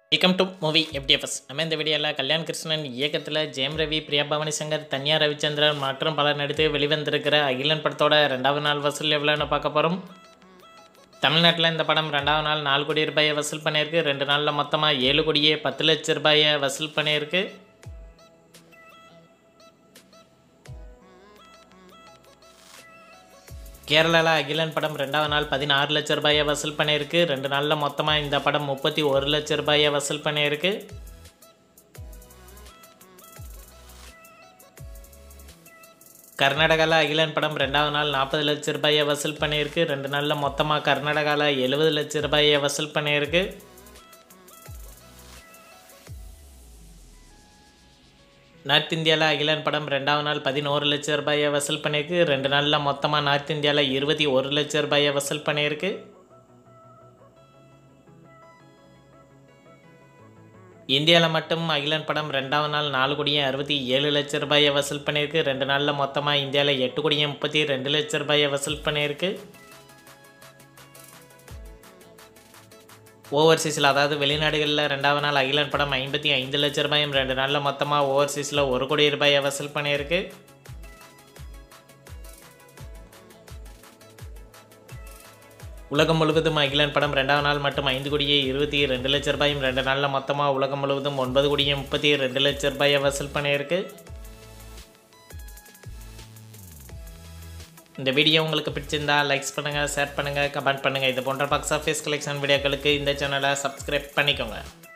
welcome to movie FDFS நம்ம இந்த வீடியோவில் கல்யாண் கிருஷ்ணன் இயக்கத்தில் ஜெயம் ரவி பிரியா பவானி சங்கர் தன்யா ரவிச்சந்திரன் மற்றும் பலர் நடித்து வெளிவந்திருக்கிற அகிலன் படத்தோட ரெண்டாவது நாள் வசூல் எவ்வளோன்னு பார்க்க போகிறோம் தமிழ்நாட்டில் இந்த படம் ரெண்டாவது நாள் நாலு கோடி ரூபாயை வசூல் பண்ணியிருக்கு ரெண்டு நாளில் மொத்தமாக ஏழு கோடியே பத்து லட்ச ரூபாயை வசூல் பண்ணியிருக்கு கேரளாவில் அகிலன் படம் ரெண்டாவது நாள் பதினாறு லட்ச ரூபாயை வசூல் பண்ணியிருக்கு ரெண்டு நாளில் மொத்தமாக இந்த படம் முப்பத்தி ஒரு லட்ச ரூபாயை வசூல் பண்ணியிருக்கு கர்நாடகாவில் அகிலன் படம் ரெண்டாவது நாள் நாற்பது லட்ச ரூபாயை வசூல் பண்ணியிருக்கு ரெண்டு நாளில் மொத்தமாக கர்நாடகாவில் எழுபது லட்ச ரூபாயை வசூல் பண்ணியிருக்கு நார்த் இந்தியாவில் அகிலன் படம் ரெண்டாவது நாள் பதினோரு லட்ச ரூபாயை வசூல் பண்ணியிருக்கு ரெண்டு நாளில் மொத்தமாக நார்த் இந்தியாவில் இருபத்தி ஒரு லட்ச ரூபாயை வசூல் பண்ணியிருக்கு இந்தியாவில் மட்டும் அகிலன் படம் ரெண்டாவது நாள் நாலு கோடியே அறுபத்தி ஏழு லட்ச ரூபாயை வசூல் பண்ணியிருக்கு ரெண்டு நாளில் மொத்தமாக இந்தியாவில் எட்டு கோடியே முப்பத்தி ரெண்டு லட்ச ரூபாயை வசூல் பண்ணியிருக்கு ஓவர்சீஸில் அதாவது வெளிநாடுகளில் ரெண்டாவது நாள் அகிலன் படம் ஐம்பத்தி ஐந்து லட்ச ரூபாயும் ரெண்டு நாளில் மொத்தமாக ஓவர்சீஸில் ஒரு கோடி ரூபாயை வசூல் பண்ணியிருக்கு உலகம் முழுவதும் அகிலன் படம் ரெண்டாவது நாள் மட்டும் ஐந்து கோடியே இருபத்தி ரெண்டு லட்ச ரூபாயும் ரெண்டு நாளில் மொத்தமாக உலகம் முழுவதும் ஒன்பது கோடியே முப்பத்தி ரெண்டு லட்ச ரூபாயை வசூல் பண்ணியிருக்கு இந்த வீடியோ உங்களுக்கு பிடிச்சிருந்தா லைக்ஸ் பண்ணுங்கள் ஷேர் பண்ணுங்கள் கமெண்ட் பண்ணுங்கள் இது போன்ற பாக்ஸ் ஆஃபீஸ் கலெக்ஷன் வீடியோக்களுக்கு இந்த சேனலை சப்ஸ்கிரைப் பண்ணிக்கோங்க